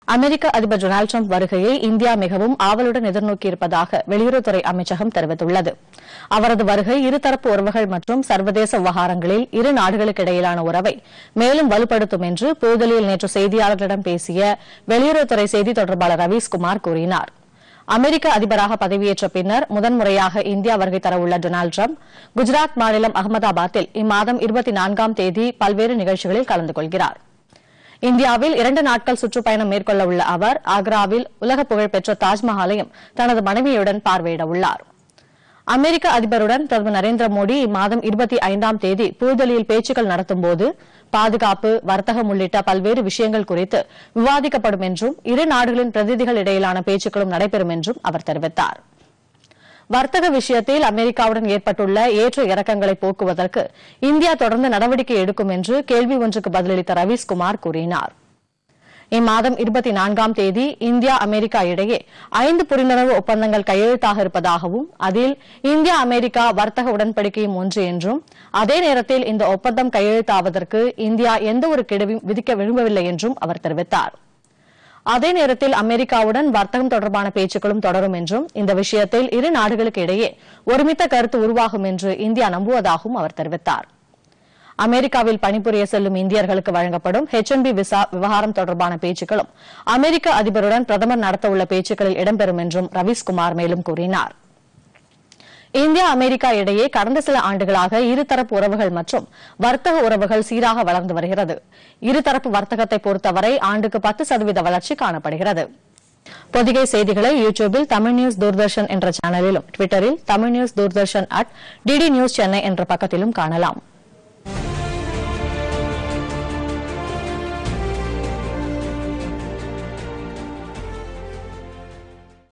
அமெரிக்க அதிபர் Donald Trump வருகையை India மிகவும் ஆவலுடன் எதிர்நோக்கியிருப்பதாக வெளியுறவுத்துறை அமைச்சகம் தெரிவித்துள்ளது அவரது வருகை இருதரப்பு உறவுகள் மற்றும் சர்வதேச விவகாரங்களில் இரு நாடுகளுக்கு இடையிலான உறவை மேலும் வலுப்படுத்தும் என்று புதுதில்லியில் நேற்று செய்தியாளர்களிடம் பேசிய வெளியுறவுத்துறை செய்தி தொடர்பாளர் ரவீஸ்குமார் கூறினார் அமெரிக்க அதிபராக பதவியேற்ற பின்னர் முதன்முறையாக இந்தியா வருகை தரவுள்ள டொனால்டு டிரம்ப் குஜராத் மாநிலம் அகமதாபாத்தில் இம்மாதம் இருபத்தி நான்காம் தேதி பல்வேறு நிகழ்ச்சிகளில் கலந்து கொள்கிறார் இந்தியாவில் இரண்டு நாட்கள் சுற்றுப்பயணம் மேற்கொள்ள உள்ள அவர் ஆக்ராவில் உலக புகழ்பெற்ற தாஜ்மஹாலையும் தனது மனைவியுடன் பார்வையிட உள்ளார் அமெரிக்க அதிபருடன் பிரதமர் நரேந்திர மோடி இம்மாதம் இருபத்தி ஐந்தாம் தேதி புதுதில்லியில் பேச்சுக்கள் நடத்தும்போது பாதுகாப்பு வர்த்தகம் உள்ளிட்ட பல்வேறு விஷயங்கள் குறித்து விவாதிக்கப்படும் என்றும் இரு நாடுகளின் பிரதிநிதிகள் இடையிலான பேச்சுக்களும் நடைபெறும் என்றும் அவர் தெரிவித்தார் வர்த்தக விஷயத்தில் அமெரிக்காவுடன் ஏற்பட்டுள்ள ஏற்ற இறக்கங்களை போக்குவதற்கு இந்தியா தொடர்ந்து நடவடிக்கை எடுக்கும் என்று கேள்வி ஒன்றுக்கு பதிலளித்த ரவீஸ்குமார் கூறினார் இம்மாதம் இருபத்தி நான்காம் தேதி இந்தியா அமெரிக்கா இடையே ஐந்து புரிந்துணர்வு ஒப்பந்தங்கள் கையெழுத்தாக இருப்பதாகவும் அதில் இந்தியா அமெரிக்கா வர்த்தக உடன்படிக்கையும் ஒன்று என்றும் அதே நேரத்தில் இந்த ஒப்பந்தம் கையெழுத்தாவதற்கு இந்தியா எந்தவொரு கெடுவையும் விதிக்க விரும்பவில்லை என்றும் அவர் தெரிவித்தார் அதே நேரத்தில் அமெரிக்காவுடன் வர்த்தகம் தொடர்பான பேச்சுக்களும் தொடரும் என்றும் இந்த விஷயத்தில் இரு நாடுகளுக்கு இடையே ஒருமித்த கருத்து உருவாகும் என்று இந்தியா நம்புவதாகவும் அவர் தெரிவித்தார் அமெரிக்காவில் பணிபுரிய செல்லும் இந்தியர்களுக்கு வழங்கப்படும் ஹெச் ஒன் பி விசா விவகாரம் தொடர்பான பேச்சுக்களும் அமெரிக்க அதிபருடன் பிரதமர் நடத்தவுள்ள பேச்சுக்களில் இடம்பெறும் என்றும் ரவீஸ்குமார் மேலும் கூறினார் இந்தியா அமெரிக்கா இடையே கடந்த சில ஆண்டுகளாக இருதரப்பு உறவுகள் மற்றும் வர்த்தக உறவுகள் சீராக வளர்ந்து வருகிறது இருதரப்பு வர்த்தகத்தை பொறுத்தவரை ஆண்டுக்கு பத்து சதவீத வளர்ச்சி காணப்படுகிறது பொதிகை செய்திகளை யூ டியூபில் தமிழ் நியூஸ் தூர்தர்ஷன் என்ற சேனலிலும் டுவிட்டரில் Tamil news Doordarshan at DD news Chennai என்ற பக்கத்திலும் காணலாம்